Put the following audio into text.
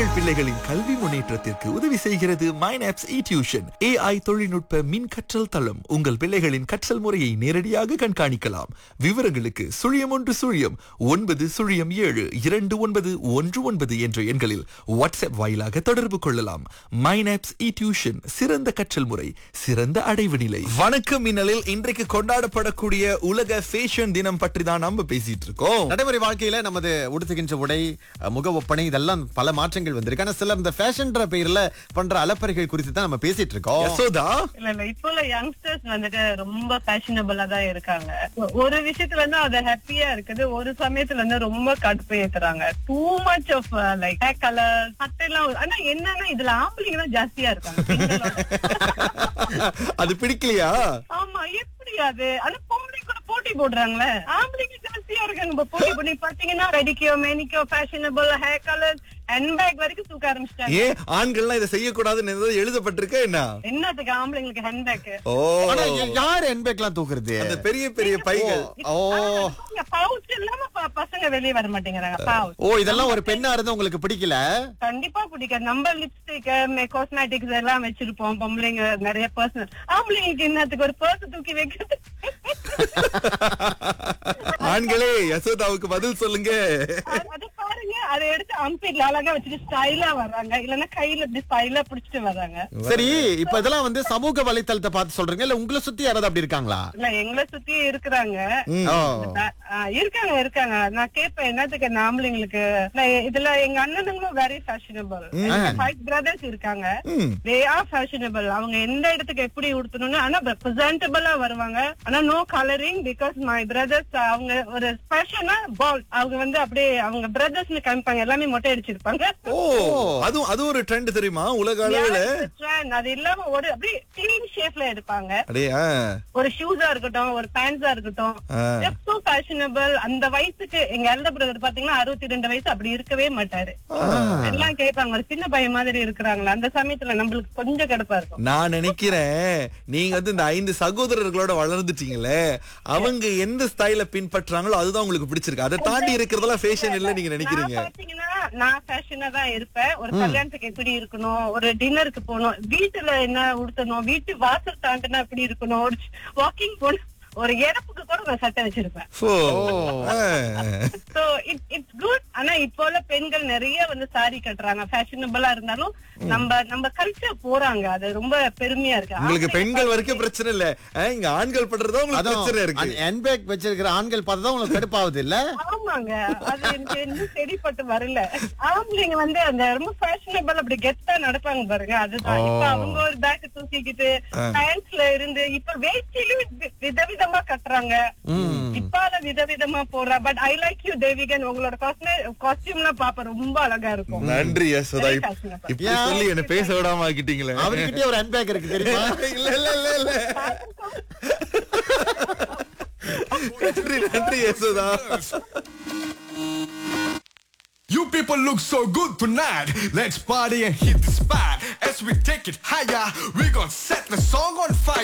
உங்கள் பிள்ளைகளின் கல்வி முன்னேற்றத்திற்கு உதவி செய்கிறது மைனாப்ஸ் இ டியூஷன் ஏஐ தொழில்நுட்ப மின் கற்றல் தளம் உங்கள் பிள்ளைகளின் கற்றல் முறையை நேரடியாக கண்காணிக்கலாம் விவரங்களுக்கு சுழியம் ஒன்று சுழியம் ஒன்பது சுழியம் ஏழு இரண்டு ஒன்பது ஒன்று ஒன்பது என்ற எண்களில் வாட்ஸ்அப் வாயிலாக தொடர்பு கொள்ளலாம் மைனாப்ஸ் இ டியூஷன் சிறந்த கற்றல் முறை சிறந்த அடைவு நிலை வணக்கம் மின்னலில் இன்றைக்கு கொண்டாடப்படக்கூடிய உலக ஃபேஷன் தினம் பற்றி தான் நம்ம பேசிட்டு இருக்கோம் நடைமுறை வாழ்க்கையில நமது உடுத்துகின்ற உடை அஹ், முக ஒப்பனை இதெல்லாம் பல மாற்றங்கள் வந்திருக்கு ஆனா சிலர் இந்த ஃபேஷன்ற பெயர்ல பண்ற அலப்பறைகள் குறித்து தான் நம்ம பேசிட்டு இருக்கோம் யசோதா இல்ல இல்ல இப்போ உள்ள யங்ஸ்டர்ஸ் வந்துட்டு ரொம்ப ஃபேஷனபிளா தான் இருக்காங்க ஒரு விஷயத்துல வந்து அது ஹாப்பியா இருக்குது ஒரு சமயத்துல வந்து ரொம்ப கடுப்பு ஏத்துறாங்க too much of like hair colour சட்டையெல்லாம் ஆனா என்னன்னா இதுல ஆம்பளைங்க தான் ஜாஸ்தியா இருக்காங்க பெண்களோட. அது பிடிக்கலையா ஆமா எப்படி அது ஆனா பொம்பளைங்க கூட போட்டி போடுறாங்களே ஆம்பளைங்க ஜாஸ்தியா இருக்காங்க இப்ப போட்டி பண்ணி பாத்தீங்கன்னா ரெடிக்கோ மேனிக்கோ ஃபேஷனபிள் ஹேர் கலர் ஹேண்ட்பேக் வரைக்கும் தூக்க ஆரம்பிச்சிட்டாங்க ஏன் ஆண்கள்லாம் இதை செய்யக்கூடாதுன்னு ஏதாவது எழுதப்பட்டிருக்க என்ன என்னத்துக்கு ஆம்பளைங்களுக்கு ஹேண்ட்பேக் ஓ ஆனா யா- யார் என்பேக்லாம் தூக்குறது அந்த பெரிய பெரிய பைகள் ஓ பவுச் இல்லாம ப- பசங்க வெளியே வர மாட்டேங்கிறாங்க பவுச் ஓ இதெல்லாம் ஒரு பெண்ணா இருந்து உங்களுக்கு பிடிக்கல கண்டிப்பா பிடிக்காது நம்ம லிப்ஸ்டிக் காஸ்மெட்டிக்ஸ் எல்லாம் வச்சிருப்போம் பொம்பளைங்க நிறைய பர்சன் ஆம்பளைங்களுக்கு என்னத்துக்கு ஒரு பர்ஸ் தூக்கி வைக்கிறது ஆண்களே யசோதாவுக்கு பதில் சொல்லுங்க அது- அது பாருங்க அதை எடுத்து அம்பிட்ல அழகா வச்சுட்டு ஸ்டைலா வர்றாங்க இல்லன்னா கையில இப்படி ஸ்டைலா புடிச்சிட்டு வர்றாங்க சரி இப்ப இதெல்லாம் வந்து சமூக வலைத்தளத்தை பார்த்து சொல்றீங்க இல்ல உங்களை சுத்தி யாராவது அப்படி இருக்காங்களா இல்ல எங்களை சுத்தி இருக்கிறாங்க ஓ ஆ, இருக்காங்க இருக்காங்க நான் கேட்பேன் என்னத்துக்கு இந்த ஆம்பளைங்களுக்கு இல்ல, இதுல எங்க அண்ணனுங்களும் வெரி ஃபேஷனபிள் ஃபைவ் பிரதர்ஸ் இருக்காங்க ம். தே ஆர் ஃபேஷனபிள் அவங்க எந்த இடத்துக்கு எப்படி உடுத்தணும்னு ஆனா பிரசன்டபிளா வருவாங்க ஆனா no colouring because my brothers அவங்க ஒரு ஃபேஷனா பால் அவங்க வந்து அப்படியே அவங்க பிரதர்ஸ்னு காமிப்பாங்க எல்லாமே மொட்டை அடிச்சிருப்பாங்க ஓ அதுவும் அது ஒரு ட்ரெண்ட் தெரியுமா உலக அளவுல Trend. அது இல்லாம ஒரு அப்படியே கிளீன் ஷேப்ல எடுப்பாங்க அடே ஆ. ஒரு ஷூஸா இருக்கட்டும் ஒரு பேண்ட்ஸா இருக்கட்டும் ஆ. so ஃபேஷனபிள் அந்த வயசுக்கு எங்க எல்டர் பிரதர் பாத்தீங்கன்னா அறுபத்தி ரெண்டு வயசு அப்படி இருக்கவே மாட்டாரு எல்லாம் கேட்பாங்க ஒரு சின்ன பையன் மாதிரி இருக்கிறாங்களா அந்த சமயத்துல நம்மளுக்கு கொஞ்சம் கடுப்பா இருக்கும் நான் நினைக்கிறேன் நீங்க வந்து இந்த ஐந்து சகோதரர்களோட வளர்ந்துட்டீங்களே அவங்க எந்த ஸ்டைல பின்பற்றாங்களோ அதுதான் உங்களுக்கு பிடிச்சிருக்கு அதை தாண்டி இருக்கிறதெல்லாம் ஃபேஷன் இல்ல நீங்க நினைக்கிறீங்க நான் பாத்தீங்கன்னா நான் ஃபேஷனா தான் இருப்பேன் ஒரு கல்யாணத்துக்கு எப்படி இருக்கணும் ஒரு டின்னருக்கு போகணும் வீட்டுல என்ன உடுத்தணும் வீட்டு வாசல் தாண்டினா எப்படி இருக்கணும் ஒரு வாக்கிங் போகணும் ஒரு இறப்புக்கு கூட ஒரு சட்டை வச்சிருப்பேன் oh. Ah. So it it's good ஆனா இப்போ உள்ள பெண்கள் நிறைய வந்து சாரி கட்டுறாங்க ஃபேஷனபிளா இருந்தாலும் நம்ம நம்ம கல்ச்சர் போறாங்க அது ரொம்ப பெருமையா இருக்கு உங்களுக்கு ஆம்பளைங்க பெண்கள் வரைக்கும் பிரச்சனை இல்ல ஆ, இங்க ஆண்கள் பண்றதா உங்களுக்கு பிரச்சனை இருக்கு அதுவும் என்பேக் வச்சிருக்கிற ஆண்கள் பார்த்து தான் உங்களுக்கு கடுப்பாகுது இல்ல ஆமாங்க அது எனக்கு இன்னும் சரிப்பட்டு வரல ஆம்பளைங்க வந்து அந்த ரொம்ப ஃபேஷனபிள் அப்படி கெத்தா நடப்பாங்க பாருங்க அதுதான் இப்ப அவங்க ஒரு பேக் தூக்கிக்கிட்டு பேண்ட்ஸ்ல இருந்து இப்ப வேஷ்டியிலும் வி- விதவிதமா கட்டுறாங்க இப்பால விதவிதமா போடுறா பட் ஐ லைக் யூ தேவிகன் உங்களோட காஸ்டியூம்லாம் பாப்ப ரொம்ப அழகா இருக்கும் நன்றி யசோதா Very இப்- fashionable. இப்படி சொல்லி என்ன பேச விடாம ஆக்கிட்டீங்களே அவர்கிட்டயே ஒரு என்பேக் இருக்கு தெரியுமா இல்ல இல்ல இல்ல இல்ல நன்றி நன்றி Yashoda You people look so good tonight. Let's party and hit the spot. As we take it higher, we gon' set the song on fire.